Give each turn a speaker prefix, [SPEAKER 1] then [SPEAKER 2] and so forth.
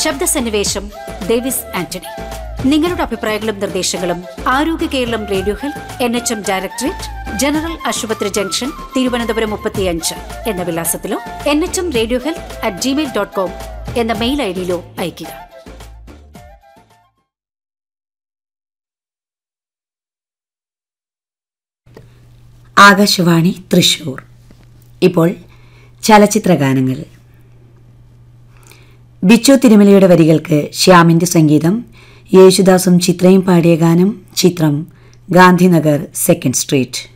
[SPEAKER 1] ശബ്ദസന്നിവേശം Davis Antony നിങ്ങളുടെ അഭിപ്രായങ്ങളും നിർദ്ദേശങ്ങളും Arogya Keralam radio health N H M directorate general ആശുപത്രി ജംഗ്ഷൻ തിരുവനന്തപുരം മുപ്പത്തിയഞ്ച് എന്ന വിലാസത്തിലോ N H M radio health at Gmail dot com എന്ന മെയിൽ ഐ ഡിയിലോ അയയ്ക്കുക
[SPEAKER 2] ആകാശവാണി തൃശൂർ ഇപ്പോൾ ചലച്ചിത്രഗാനങ്ങൾ ബിച്ചു തിരുമലയുടെ വരികൾക്ക് ശ്യാമിന്റെ സംഗീതം യേശുദാസും ചിത്രയും പാടിയ ഗാനം ചിത്രം ഗാന്ധിനഗർ സെക്കൻഡ് സ്ട്രീറ്റ്